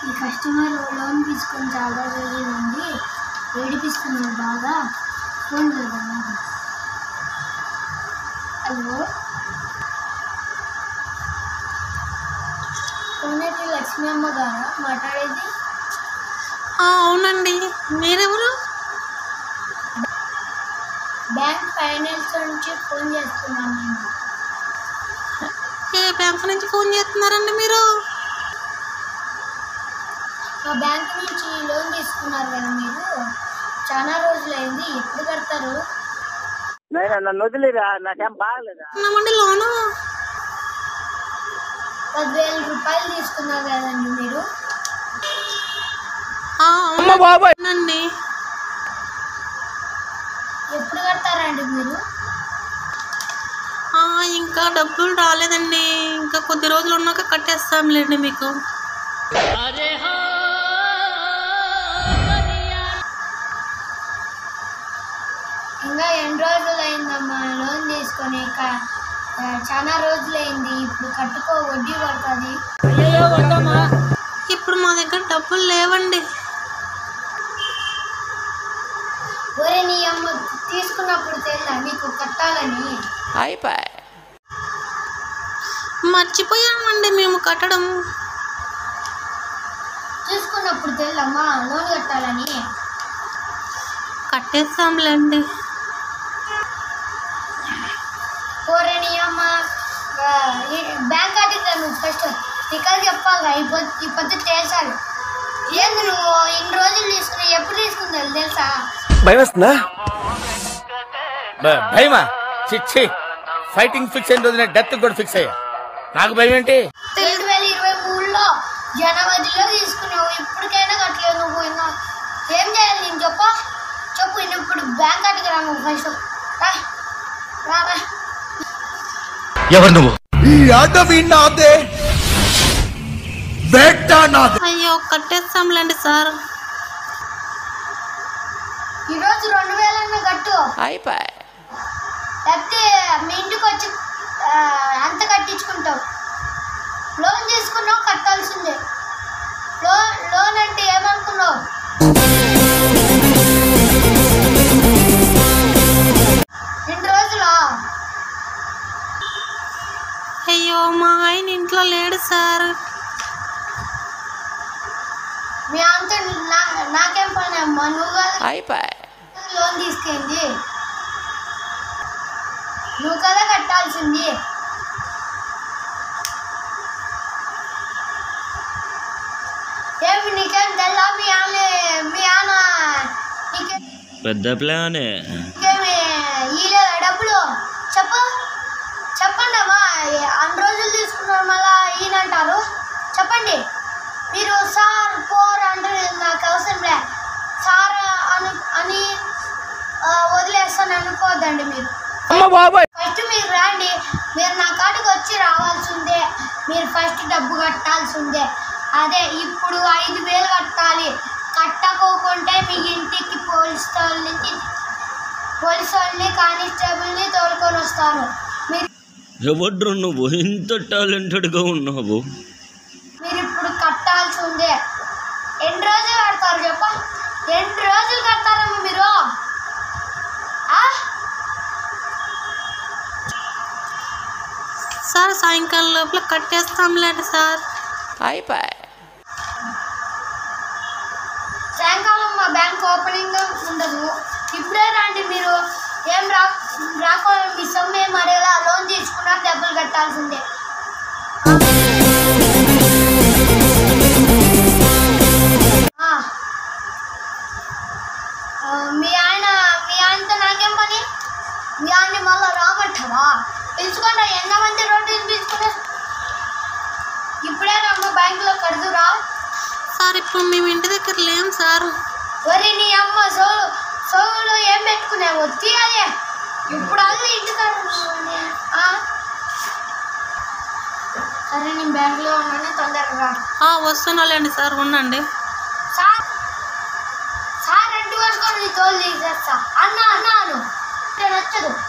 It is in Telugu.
ఈ కస్టమర్ లోన్ తీసుకొని చాలా రోజుల నుండి ఏడిపిస్తున్నారు బాగా ఫోన్ చేద్దాం హలో కోనేటి లక్ష్మీ అమ్మ గారా మాట్లాడేది ఆ, అవునండి మీరెవరు బ్యాంక్ ఫైనాన్స్ నుంచి ఫోన్ చేస్తున్నాం మేము ఏ బ్యాంక్ నుంచి ఫోన్ చేస్తున్నారండి మీరు మా బ్యాంక్ నుంచి లోన్ తీసుకున్నారు కదా మీరు చాలా రోజులైంది ఎప్పుడు కడతారు నైనా నన్ను వదిలేరా నాకేం బాగలేదా ఉన్నామండి లోను పదివేల రూపాయలు తీసుకున్నారు కదండి మీరు ఆ, అవునండి ఎప్పుడు కడతారండి మీరు ఆ, ఇంకా డబ్బులు రాలేదండి ఇంకా కొద్ది రోజులు ఉన్నాక కట్టేస్తాంలేండి మీకు ఇంకా ఎన్ని రోజులు అయిందమ్మా లోన్ తీసుకొని క- ఆ, చాలా రోజులైంది ఇప్పుడు కట్టుకో వడ్డీ పడుతుంది ఇప్పుడు మా దగ్గర డబ్బులు లేవండి ఒరే నీ అమ్మ తీసుకున్నప్పుడు తెలుసా మీకు కట్టాలని మర్చిపోయామండి మేము కట్టడం తీసుకున్నప్పుడు తెలుసమ్మా లోన్ కట్టాలని కట్టేస్తాంలేండి ఒరే నీ అమ్మ ఆ, ఈ బ్యాంక్ అడిగితే నువ్వు ఫస్ట్ టికెట్ చెప్పాలి ఈ పొద్దు ఈ పొద్దు తేల్చాలి ఏంది నువ్వు ఇన్ని రోజులు తీసుకుని ఎప్పుడు తీసుకుందా తెలుసా భయం వస్తుందా భ- భయమా చిచ్చి ఫైటింగ్ ఫిక్స్ అయిన రోజున డెత్ కూడా ఫిక్స్ అయ్యా నాకు భయం ఏంటి రెండు వేల ఇరవై మూడులో జనవరిలో తీసుకున్నావు ఇప్పటికైనా కట్టలేవు నువ్వు ఇంకా ఏం చేయాలి నేను చెప్పు చెప్పు నేను ఇప్పుడు బ్యాంక్ అడిగి రా నువ్వు ఫస్ట్ రా రా రా ఎవరు నువ్వు ఈ అడవి నాదే వేట నాదే అయ్యో కట్టేస్తాంలేండి సార్ ఈరోజు రెండు వేలన్నా కట్టు లేకపోతే మీ ఇంటికి వచ్చి ఆ, అంత కట్టించుకుంటావు లోన్ తీసుకున్నావు కట్టాల్సిందే లోన్ లోన్ అంటే ఏమనుకున్నావు రెండు రోజులా అయ్యో మా ఆయన ఇంట్లో లేడు సార్ మీ అంత నా- నాకేం పని అమ్మా నువ్వు కదా లోన్ తీసుకెళ్ళి నువ్వు కదా కట్టాల్సింది ఏమి నీకేం తెల్లా మీ ఆమె మీ ఆన నీకే పెద్ద ప్లానే నీకేమి ఇయ్యలేదా డబ్బులు చెప్పు చెప్పండి అమ్మా అన్ని రోజులు తీసుకున్నారు మళ్ళా ఈయనంటారు చెప్పండి మీరు సార్ పోర్ అంటే నాకు అవసరం లే సార్ అను అని ఆ, వదిలేస్తాను అనుకోవద్దండి మీరు ఫస్ట్ మీరు రండి మీరు నా కాడికి వచ్చి రావాల్సిందే మీరు ఫస్ట్ డబ్బు కట్టాల్సిందే అదే ఇప్పుడు ఐదు వేలు కట్టాలి కట్టకోకుంటే మీ ఇంటికి పోలీస్ వాళ్ళని పోలీస్ వాళ్ళని కానిస్టేబుల్ని తోలుకొని వస్తారు మీరు ఎవడ్రు నువ్వు ఇంత టాలెంటెడ్గా ఉన్నావు మీరు ఇప్పుడు కట్టాల్సిందే ఎన్ని రోజులు కడతారు చెప్ప ఎన్ని రోజులు కడతారమ్మా మీరు ఆ? సార్ సాయంకాలం లోపల కట్టేస్తాంలేండి సార్ సాయంకాలం మా బ్యాంక్ ఓపెనింగ్ ఉండదు ఇప్పుడే రండి మీరు ఏం రా రాకో మీ సొమ్ము ఏం అడగలా లోన్ తీసుకున్నా డబ్బులు కట్టాల్సిందే ఆ. ఆ, మీ ఆయన మీ ఆయనతో నాకేం పని మీ ఆయన్ని మళ్ళీ రామంటావా పిలుచుకోండి ఎంతమంది రోడ్డు పిలుచుకున్నా ఇప్పుడే రమ్మ బ్యాంకులో కడుదురా సార్ ఇప్పుడు మేము ఇంటి దగ్గర లేం సార్ వరి నీ అమ్మ సోలు సోలు ఏం పెట్టుకున్నావు తీయాలి ఇప్పుడు అది ఇంటికాడ ఉన్నావు. ఆ? సరే నేను బ్యాంకులో ఉన్నాను తొందరగా రా. ఆ, వస్తున్నాలేండి సార్ ఉండండి సార్ సార్ రెండు వేసుకొని నీ తోలు తీసేస్తా అన్న అన్నాను నచ్చదు